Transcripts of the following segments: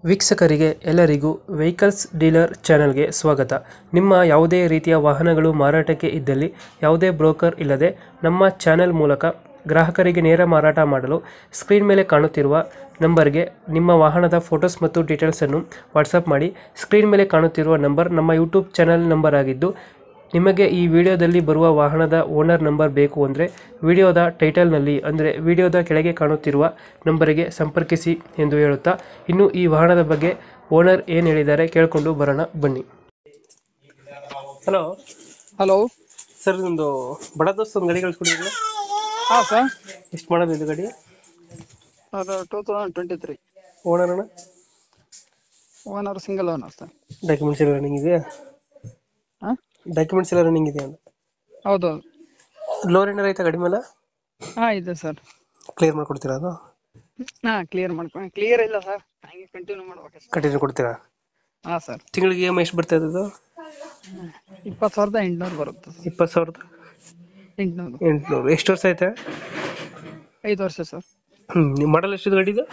ವೀಕ್ಷಕರಿಗೆ ಎಲ್ಲರಿಗೂ vehicles dealer ಚಾನೆಲ್ಗೆ ಸ್ವಾಗತ ನಿಮ್ಮ ಯಾವುದೇ ರೀತಿಯ ವಾಹನಗಳು ಮಾರಾಟಕ್ಕೆ ಇದ್ದಲ್ಲಿ ಯಾವುದೇ ಬ್ರೋಕರ್ ಇಲ್ಲದೆ ನಮ್ಮ ಚಾನೆಲ್ ಮೂಲಕ ಗ್ರಾಹಕರಿಗೆ ನೇರ ಮಾರಾಟ ಮಾಡಲು ಸ್ಕ್ರೀನ್ ಮೇಲೆ ಕಾಣುತ್ತಿರುವ ನಂಬರ್ಗೆ ನಿಮ್ಮ ವಾಹನದ ಫೋಟೋಸ್ ಮತ್ತು ಡೀಟೇಲ್ಸನ್ನು ವಾಟ್ಸಪ್ ಮಾಡಿ ಸ್ಕ್ರೀನ್ ಮೇಲೆ ಕಾಣುತ್ತಿರುವ ನಂಬರ್ ನಮ್ಮ ಯೂಟ್ಯೂಬ್ ಚಾನೆಲ್ ನಂಬರ್ ಆಗಿದ್ದು ನಿಮಗೆ ಈ ವಿಡಿಯೋದಲ್ಲಿ ಬರುವ ವಾಹನದ ಓನರ್ ನಂಬರ್ ಬೇಕು ಅಂದರೆ ವಿಡಿಯೋದ ಟೈಟಲ್ನಲ್ಲಿ ಅಂದರೆ ವಿಡಿಯೋದ ಕೆಳಗೆ ಕಾಣುತ್ತಿರುವ ನಂಬರಿಗೆ ಸಂಪರ್ಕಿಸಿ ಎಂದು ಹೇಳುತ್ತಾ ಇನ್ನು ಈ ವಾಹನದ ಬಗ್ಗೆ ಓನರ್ ಏನು ಹೇಳಿದ್ದಾರೆ ಕೇಳಿಕೊಂಡು ಬರೋಣ ಬನ್ನಿ ಹಲೋ ಹಲೋ ಸರ್ ಒಂದು ಬಡ ದೋಸ್ತ ಒಂದು ಗಾಡಿ ಕಳಿಸ್ಕೊಡಿದ್ರೆ ಹಾಂ ಸರ್ ಎಷ್ಟು ಮಾಡೋದು ಇದು ಗಾಡಿ ಅದು two thousand twenty three owner ಅಣ್ಣ owner single owner sir documents ಎಲ್ಲ ರನ್ನಿಂಗ್ ಇದೆಯಾ ಹಾಂ ಡಾಕ್ಯುಮೆಂಟ್ಸ್ ಎಲ್ಲ ರನ್ನಿಂಗ್ ಇದೆಯಾ ಅಂತ ಹೌದು ಲೋನ್ ಏನಾರ ಆಯ್ತಾ ಗಾಡಿ ಮೇಲೆ ಹಾಂ ಇದೆ ಸರ್ ಕ್ಲಿಯರ್ ಮಾಡ್ಕೊಡ್ತೀರಾ ಅದು ಹಾಂ ಕ್ಲಿಯರ್ ಮಾಡ್ಕೊಂಡು ಕ್ಲಿಯರ್ ಇಲ್ಲ ಸರ್ ಹಂಗೆ ಕಂಟಿನ್ಯೂ ಮಾಡ್ಬೇಕು ಸರ್ ಕಂಟಿನ್ಯೂ ಕೊಡ್ತೀರಾ ಹಾಂ ಸರ್ ತಿಂಗಳಿಗೆ ಇ ಎಮ್ ಐ ಎಷ್ಟು ಬರ್ತಾ ಇದ್ದದ್ದು ಇಪ್ಪತ್ತು ಸಾವಿರದ ಎಂಟುನೂರು ಬರುತ್ತೆ ಸರ್ ಇಪ್ಪತ್ತು ಸಾವಿರದ ಎಂಟುನೂರು ಎಂಟುನೂರು ಎಷ್ಟು ವರ್ಷ ಆಯ್ತಾ ಐದು ವರ್ಷ ಸರ್ ಹ್ಮ್ ನಿಮ್ಮ ಮಾಡಲ್ ಎಷ್ಟಿದೆ ಗಾಡಿದು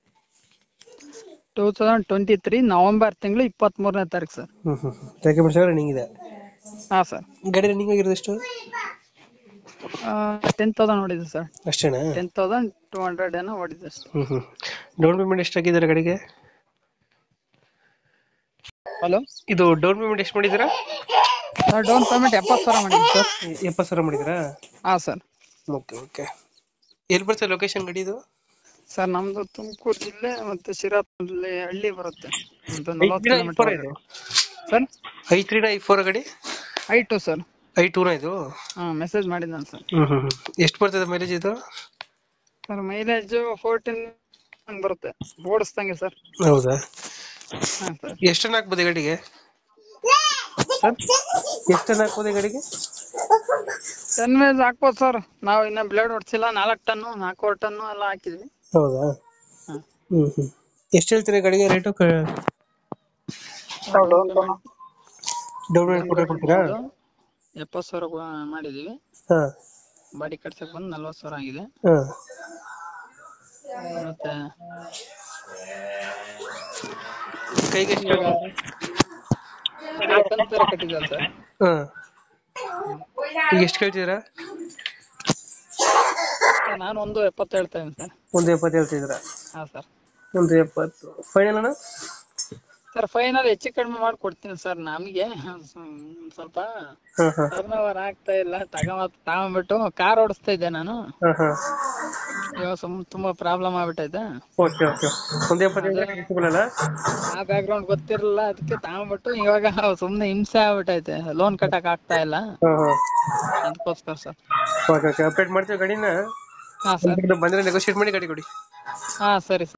two thousand twenty three November ತಿಂಗಳು ಇಪ್ಪತ್ತ್ಮೂರನೇ ತಾರೀಕು ಸರ್ ಹ್ಮ್ ಹ್ಮ್ ಡಾಕ್ಯುಮೆಂಟ್ಸ್ ಎಲ್ಲ ರನ್ನಿಂಗ್ ಇದೆ ಹಾಂ ಸರ್ ಗಾಡಿ ರನ್ನಿಂಗ್ ಆಗಿರೋದು ಎಷ್ಟು ಟೆನ್ ತೌಸಂಡ್ ಹೊಡಿದೆ ಸರ್ ಅಷ್ಟೇನಾ ಟೆನ್ ತೌಸಂಡ್ ಟೂ ಹಂಡ್ರೆಡ್ ಏನೋ ಹೊಡಿದೆ ಅಷ್ಟೇ ಹ್ಮ್ ಹ್ಮ್ ಡೌನ್ ಪೇಮೆಂಟ್ ಎಷ್ಟು ಹಾಕಿದ್ದಾರೆ ಗಾಡಿಗೆ ಹಲೋ ಇದು ಡೌನ್ ಪೇಮೆಂಟ್ ಎಷ್ಟು ಮಾಡಿದ್ದೀರಾ ಸರ್ ಡೌನ್ ಪೇಮೆಂಟ್ ಎಪ್ಪತ್ತು ಸಾವಿರ ಮಾಡಿದ್ವಿ ಸರ್ ಎಪ್ಪತ್ತು ಸಾವಿರ ಮಾಡಿದ್ದೀರಾ ಹಾಂ ಸರ್ ಓಕೆ ಓಕೆ ಎಲ್ಲಿ ಬರ್ತದೆ ಲೊಕೇಶನ್ ಗಾಡಿ ಇದು ಸರ್ ನಮ್ದು ತುಮಕೂರು ಜಿಲ್ಲೆ ಮತ್ತೆ ಶಿರಾಪಲ್ಲಿ ಹಳ್ಳಿ ಬರುತ್ತೆ ಒಂದು ಐ ನಲವತ್ತು ತ್ರೀನ ಐ ಫೋರ್ ಕಿಲೋಮೀಟರ್ ಇದು ಸರ್ ಐ ತ್ರೀನ ಐ ಫೋರ್ ಗಾಡಿ ಐ ಟು ಸರ್ ಐ ಟೂನ ಇದು ಹಾಂ ಮೆಸೇಜ್ ಮಾಡಿದ್ದಾನೆ ಸರ್ ಹ್ಮ್ ಹ್ಮ್ ಎಷ್ಟು ಬರ್ತದೆ ಮೈಲೇಜ್ ಇದು ಸರ್ ಮೈಲೇಜು ಫೋರ್ಟೀನ್ ಹಂಗೆ ಬರುತ್ತೆ ಓಡಿಸ್ದಂಗೆ ಸರ್ ಹೌದಾ ಹಾಂ ಸರ್ ಎಷ್ಟು ಟನ್ ಹಾಕ್ಬೋದು ಈ ಗಾಡಿಗೆ ಸರ್ ಎಷ್ಟು ಟನ್ ಹಾಕ್ಬೋದು ಈ ಗಾಡಿಗೆ ಟೆನ್ ವೇಸ್ ಹಾಕ್ಬೋದು ಸರ್ ನಾವು ಇನ್ನ ಬ್ಲೇಡ್ ಹೊಡ್ಸಿಲ್ಲ ನಾಲ್ಕು ಟನ್ನು ನಾಲ್ಕೂವರೆ ಟನ್ನು ಎಲ್ಲ ಹಾಕಿದ್ವಿ ಹೌದಾ ಹಾಂ ಹ್ಮ್ ಹ್ಮ್ ಎಷ್ಟು ಹೇಳ್ತೀರಾ ಗಾಡಿಗೆ ರೇಟು ಡೌನ್ ಪೇಮೆಂಟ್ ಕೊಟ್ಟರೆ ಕೊಡ್ತೀರಾ ಎಪ್ಪತ್ತು ಸಾವಿರ ಕೊ- ಮಾಡಿದೀವಿ ಹಾ ಬಾಡಿ ಕಟ್ಸಕ್ ಬಂದು ನಲ್ವತ್ತು ಸಾವಿರ ಆಗಿದೆ ಹಾ ಮತ್ತೆ ಕೈಗೆ ಎಷ್ಟು ಕಂತು ಬೇರೆ ಕಟ್ಟಿದ್ದಾರೆ ಸರ್ ಹಾ ಈಗ ಎಷ್ಟು ಕೇಳ್ತಿದ್ದೀರಾ ಸರ್, ನಾನು ಒಂದು ಎಪ್ಪತ್ತು ಹೇಳ್ತಾ ಇದ್ದೀನಿ ಸರ್ ಒಂದು ಎಪ್ಪತ್ತು ಹೇಳ್ತಿದ್ದೀರಾ ಹಾಂ ಸರ್ ಒಂದು ಎಪ್ಪತ್ತು ಫೈನಲ್ ಅಣ್ಣ ಸರ್ ಫೈನಲ್ ಹೆಚ್ಚು ಕಡಿಮೆ ಮಾಡಿ ಕೊಡ್ತೀನಿ ಸರ್ ನಮಗೆ ಸ್ವಲ್ಪ ಹಾ ಹಾ ಟರ್ನ್ ಓವರ್ ಆಗ್ತಾ ಇಲ್ಲ ತಗೊಂಡ್ ತಗೊಂಡ್ಬಿಟ್ಟು ಕಾರ್ ಓಡಿಸ್ತಾ ಇದ್ದೆ ನಾನು ಹಾ ಹಾ ಇವಾಗ ಸುಮ್ ತುಂಬಾ ಪ್ರಾಬ್ಲಮ್ ಆಗ್ಬಿಟ್ಟೈತೆ ಓಕೆ ಓಕೆ ಒಂದು ಎಪ್ಪತ್ತು ಅಲ್ಲ ಆ ಬ್ಯಾಕ್ ಗ್ರೌಂಡ್ ಗೊತ್ತಿರಲಿಲ್ಲ ಅದಕ್ಕೆ ತಗೊಂಡ್ಬಿಟ್ಟು ಇವಾಗ ಸುಮ್ನೆ ಹಿಂಸೆ ಆಗ್ಬಿಟ್ಟೈತೆ ಲೋನ್ ಕಟ್ಟಕ್ ಆಗ್ತಾ ಇಲ್ಲ ಹಾ ಹಾ ಅದಕ್ಕೋಸ್ಕರ ಸರ್ ಓಕೆ ಓಕೆ ಅಪ್ಡೇಟ್ ಮಾಡ್ತೀವಿ ಗಾಡಿನ ಹಾ ಸರ್ ಬಂದರೆ ನೆಗೋಷಿಯೇಟ್ ಮಾಡಿ ಗಾಡಿ ಕೊಡಿ ಹಾ ಸರಿ ಸರ್